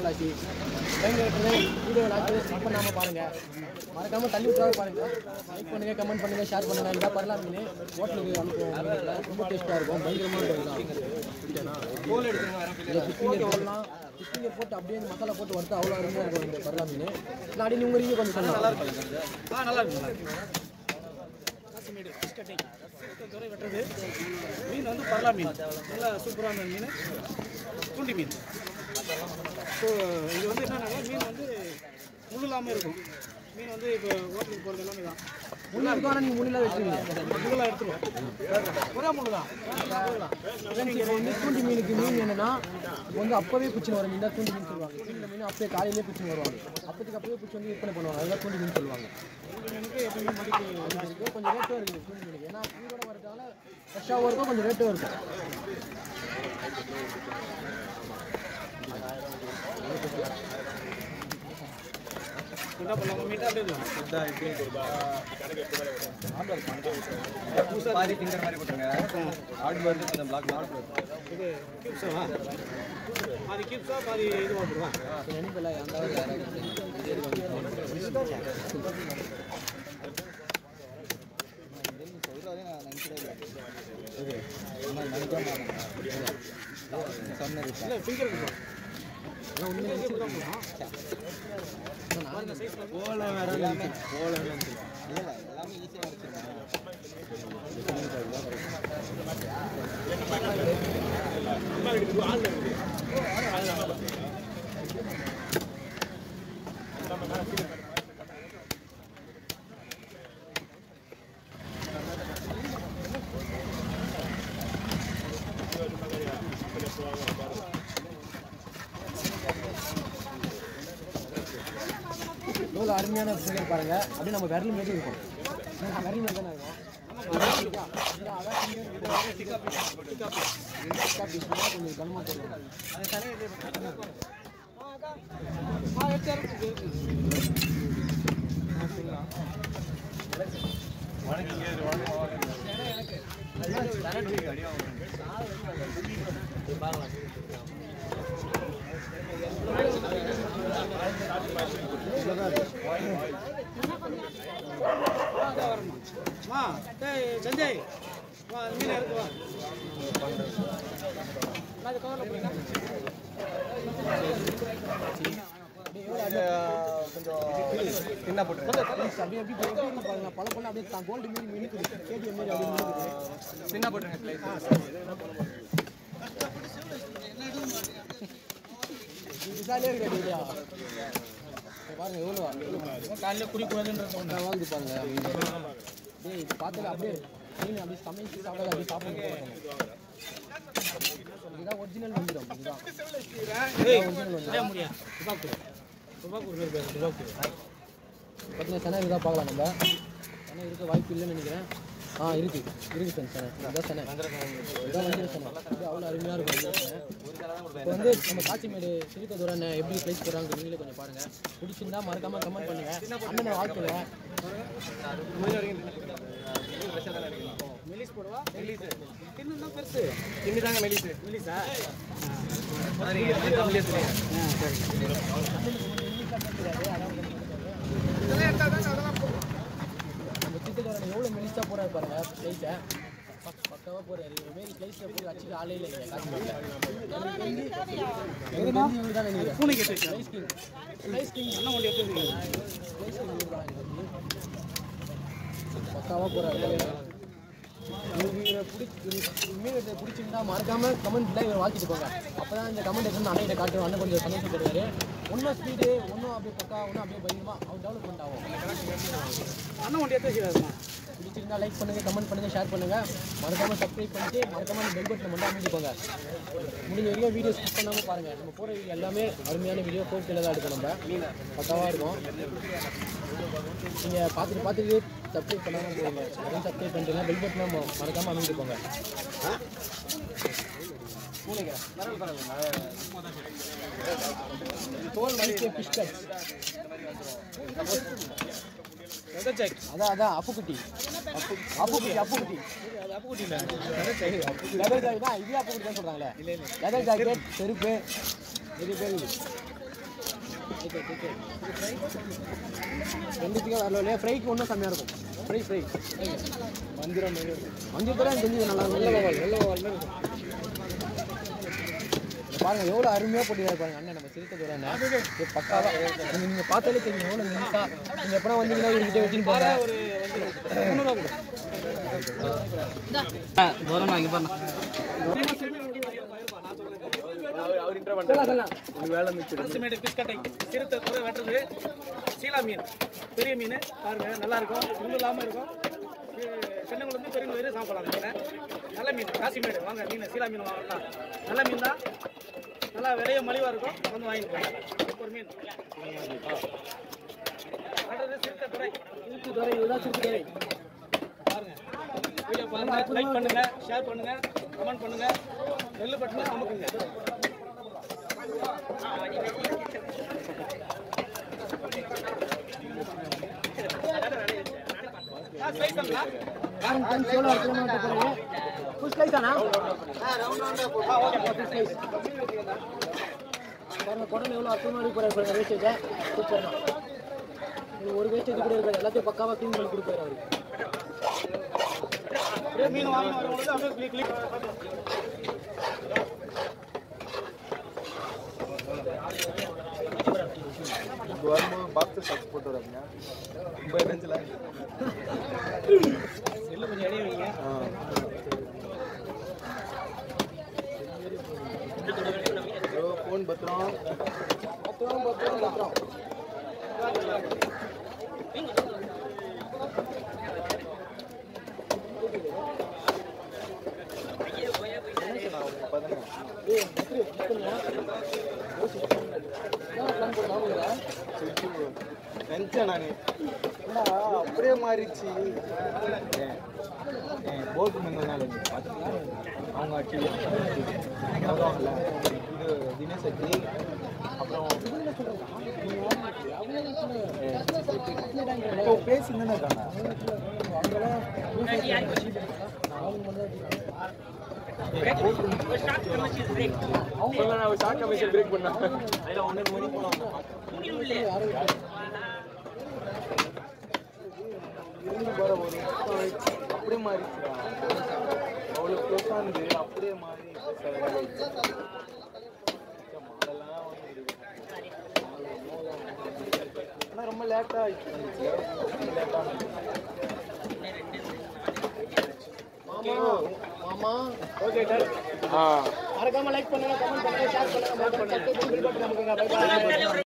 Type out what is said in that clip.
Flashy time கேட்டு video last skip பண்ணாமல் பாருங்கள் மறக்காமல் தள்ளி விட்றாம பாருங்கள் லைக் பண்ணுங்கள் கமெண்ட் பண்ணுங்கள் ஷேர் பண்ணுங்கள் இதாக பரலாம் மீன் ஹோட்டலுக்கு அனுப்புவோம் மீன்ல. ரொம்ப டேஸ்ட்டாக இருக்கும் பயங்கரமான இருக்கும் தான் கோல் எடுத்துங்க வரேன் இந்த ஃபிஷ்ஷிங்கர் போடலாம் ஃபிஷ்ஷிங்கர் போட்டு அப்படியே இந்த மசாலா போட்டு வறுத்து அவ்வளோ அருமையாக இருக்கும் இந்த பரலா மீன் நான் அடி உங்கள் ரீதியை கொஞ்சம் சொல்லலாம் ஆ நல்லா இருக்கு நல்லா இருக்கு காசிமேடு ஃபிஷ் கட்டிங் துறை வெட்டுறது மீன் வந்து பரலா மீன் நல்லா சூப்பரான மீன் தூண்டி மீன் ஸோ இது வந்து என்னன்னா மீன் வந்து முள் இல்லாமல் இருக்கும் மீன் வந்து இப்போ ஹோட்டலுக்கு போகிறது எல்லாமே தான் முள்ளு இருக்கும் ஆனால் நீங்கள் முள்ளில் வச்சுருவீங்க முள்ளெல்லாம் எடுத்துருவோம் ஒரே முள் தான் ஃப்ரெண்ட்ஸ் இப்போ வந்து தூண்டி மீனுக்கு மீன் என்னன்னா இப்போ வந்து அப்போவே பிடிச்சின்னு வர மீன் தான் தூண்டி மீன் சொல்லுவாங்க இந்த மீன் அப்பயே காலையிலே பிடிச்சின்னு வருவாங்க அப்போதைக்கு அப்பவே பிடிச்சி வந்து விற்பனை பண்ணுவாங்க அதெல்லாம் தூண்டி மீன் சொல்லுவாங்க எனக்கு எப்பவுமே மதிப்பு இது இருக்கு கொஞ்சம் ரேட்டும் இருக்குது தூண்டி மீனுக்கு ஏன்னா உயிரோட வரதுனால ஃப்ரெஷ்ஷாகவும் இருக்கும் கொஞ்சம் ரேட்டும் இருக்கும் என்ன பண்ணலாம் மீட்டாக அப்படியே பாதி ஃபிங்கர் மாதிரி போட்டுருங்க ஆட் வந்து கொஞ்சம் பிளாக் பிளாக் இது கியூப்ஸா பாதி கியூப்ஸா பாதி இது போட்டுருவா நினைப்பில்ல அந்த இல்லை ஃபிங்கர் இருக்கும் எல்லாமே ஈஸியாக வச்சிருக்காங்க எவ்வளோ அருமையான ஃபிகர் பாருங்க அப்படியே நம்ம விரல் மாரி இருக்கும் ஆ, விரல் மாரி தானே இருக்கும் இதா, இதா, அதான் finger, இது வந்து டிக்கா piece. டிக்கா piece தான் கொஞ்சம் கனமா போடுவாங்க. வா டேய் சஞ்சய் வா அந்த மீன் இருக்கு வா நான் இது கவரில் போடுங்க என்ன போட்டுருங்க Please, அப்படியே எப்படி எப்படி இருக்கு பாருங்க பல பொண்ணு அப்படியே தான் கோல்டு மீன் மினுக்குது கேடிஎம் மாரி அப்படியே மினுக்குது சின்ன போட்டுருங்க ஸ்லைஸ் இது விசாலே இருக்கு இல்லையா பாருங்க எவ்வளோ காலையில் குடிக்கூடாதுன்றது ஒன்று வாழ்ந்து பாருங்க டேய் இது பார்த்துல அப்படியே மீன் அப்படியே சமைச்சு சாப்பிடாது அப்படியே சாப்பிட போகணும் இதுதான் ஒரிஜினல் வந்துடும் இதுதான் ஒரிஜினல் வந்து ஏன் முடியா துபாக்கூர் துபாக்கூர் பேர் பேர் துபாக்கூர் பார்த்தீங்கன்னா சென்னை இதுதான் பார்க்கலாம் நம்ம சென்னை இருக்க வாய்ப்பு இல்லைன்னு நினைக்கிறேன் ஆ இருக்கு இருக்கு சார் சென்னை இதுதான் சென்னை இதான் வந்து சென்னை இது அவ்வளோ அருமையாக இருக்கும் இந்த சென்னை இப்போ வந்து நம்ம காட்சிமேடு சிறுக்க தூரம் எப்படி ப்ளேஸ் போகிறாங்க நீங்களே கொஞ்சம் பாருங்கள் பிடிச்சிருந்தா மறக்காம கமெண்ட் பண்ணுங்கள் அண்ணனை வாழ்த்துங்க மெலிஸ் போடுவா மெலிஸ் தின்னு தான் பெருசு கிண்ணி தாங்க மெலிசு மெலிஸா தமிழே ஆ சரி நம்ம சிக்கத்தோரன் எவ்வளோ மெலிசா போகிறாரு பாருங்க ப்ளேஸை பக்காவாக போகிறாரு இதுமாரி ப்ளேஸில் போய் வச்சுக்க ஆளே இல்லை நீங்கள் காட்சிமேட்டில் எனக்கு தெரிஞ்சு இவரு தான் நினைக்கிறேன் பூனை கேட்டு ப்ளேஸ் கிங் ப்ரைஸ் கிங் என்ன ஒன்று எடுத்து ப்ளேஸ் கிங் இவரு தான் பக்காவாக போகிறாரு உங்களுக்கு இவரை பிடிச்சி மீன் எடுத்து பிடிச்சிருந்தா மறக்காம கமெண்ட்ல இவரை வாழ்த்திட்டு போங்க அப்போ தான் இந்த கமெண்ட் எடுத்து அண்ணன் காட்டுவோம் அண்ணன் கொஞ்சம் சந்தோஷப்படுவாரு ஒன்றும் ஸ்பீடு ஒன்றும் அப்படியே பக்கா ஒன்றும் அப்படியே பயங்கரமா அவர் டெவலப்மெண்ட் ஆகும் அண்ணன் ஒன்று எடுத்து வச்சுக்காதுமா பிடிச்சிருந்தா லைக் பண்ணுங்க கமெண்ட் பண்ணுங்க ஷேர் பண்ணுங்க மறக்காம சப்ஸ்கிரைப் பண்ணிட்டு மறக்காம அந்த பெல் பட்டனை மட்டும் அமைஞ்சுக்கோங்க முடிஞ்ச வரைக்கும் வீடியோ ஸ்கிப் பண்ணாம பாருங்க நம்ம போகிற வீடியோ எல்லாமே அருமையான வீடியோ ஃபோர் தான் எடுக்கும் நம்ம பக்காவாக இருக்கும் நீங்கள் பார்த்துட்டு பார்த்துட்டு சப்ஸ்கிரைப் பண்ணாமல் போடுங்க அதையும் சப்ஸ்கிரைப் பண்ணிட்டீங்கன்னா பெல் பட்டனை ம- மறக்காம அமைஞ்சுக்கோங்க தோல் மணிக்கு ஃபிஷ் கட் எதர் ஜாக் அதான் அதான் அப்புக்குட்டி அப்பு அப்புக்குட்டி அப்புக்குட்டி அது அப்போ கூட்டில லெதர் ஜாக்கெட் தான் இதே அப்புக்குட்டி தான் சொல்கிறாங்களே லெதர் ஜாக்கெட் செருப்பு இது பேர் இது ஓகே ஓகே ரெண்டுத்துக்கும் வரல இல்லையா ஃப்ரைக்கு ஒன்றும் கம்மியாக இருக்கும் ஃப்ரை ஃப்ரை மந்திரம் மாதிரி மஞ்சள் தான் செஞ்சது நல்லா இருக்கும் வெள்ளை கோவால் வெள்ளை கோவால் மாதிரி இருக்கும் இங்க பாருங்க எவ்வளோ அருமையாக போட்டிருக்காரு பாருங்க அண்ணன் நம்ம சிறுத்தை துறை அண்ணன் இது பக்காவா நீங்க நீங்க பார்த்தாலே தெரியும் எவ்வளோ நிமிஷா நீங்க எப்பனா வந்தீங்கன்னா இவர்கிட்ட வச்சுன்னு போங்க ஒரு முந்நூறுவா கொடு தூரம் நான் இங்கே அல்சிமேடு ஃபிஷ் கட்டை சிறுத்தை துறை வெட்டுறது சீலா மீன் பெரிய மீன் பாருங்க நல்லா இருக்கும் முள்ளு இல்லாமல் இருக்கும் சின்னங்குளத்து பெரிய வரையும் சாப்பிடலாம் அந்த மீனை நல்ல மீன் காசிமேடு வாங்க மீன் சீலா மீன் வாங்கலாம் நல்ல மீன் தான் நல்லா விலைய மலிவாக இருக்கும் வந்து வாங்கிட்டு ஒரு மீன் அடுத்தது சிறுத்தை துறை சிறுத்தை துறை இதுதான் சிறுத்தை துறை பாருங்க வீடியோ பாருங்க லைக் பண்ணுங்க ஷேர் பண்ணுங்க கமெண்ட் பண்ணுங்க நெல்லு பட்டுனா அமுக்குங்க ஆ, size தாங்களா? பாருங்க ஃப்ரெண்ட்ஸ் எவ்வளோ அற்புதமாக போகிறீங்க ஃபுல் ஸ்லைஸ் தானா ஆ, ஓகே, ஃபுல் ஸ்லைஸ் பாருங்க குடல் எவ்வளோ அற்புதமாக இருக்கு பாருங்க பாருங்க வேஸ்டேஜை சூப்பர் தான் உங்களுக்கு ஒரு வேஸ்டேஜ் கூட இருக்காது எல்லாத்தையும் பக்காவாக க்ளீன் பண்ணி கொடுப்பாரு அவரு அப்படியே மீன் வாங்கி வரவங்களுக்கு அப்படியே கிளிக் கிளிக் இப்போ வரும்போது பார்த்து சர்ச் போட்டு வராங்க ரொம்ப இருந்துச்சுல செல்லு கொஞ்சம் இடையே வைங்க ஃபோன் பத்திரம் பத்திரம் பத்திரம் பத்திரம் ஏய் பத்திரி பத்திரங்க என்ன பிளான் போடுறா நினச்சேன் நான் என்னடா அப்படியே மாறிடுச்சு போட்டு முன்னால அவங்க ஆக்சுவலி வருவாங்கல்ல இது தினேஷ் அக்கி அப்புறம் இப்போ பேசின்னு இருக்காங்க அவங்க நான் ஷார்ட் கமிஷன் பிரேக் பண்ணேன் அதில் ஒன்று மணி போனோம் இருந்து வர ஒரு நிமிஷம் ஆயிடுச்சு. அப்படியே மாறிடுச்சுடா அவ்வளோ க்ளோஸாக இருந்து அப்படியே மாறி ஆனால் ரொம்ப லேட்டாக ஆயிடுச்சு லேட்டாக மாமா மாமா ஓகே டன் ஆ மறக்காம லைக் பண்ணுங்க கமெண்ட் பண்ணுங்க ஷேர் பண்ணுங்க மறக்காம சப்ஸ்கிரைப் பண்ணி bell button அமுக்குங்க. Bye bye.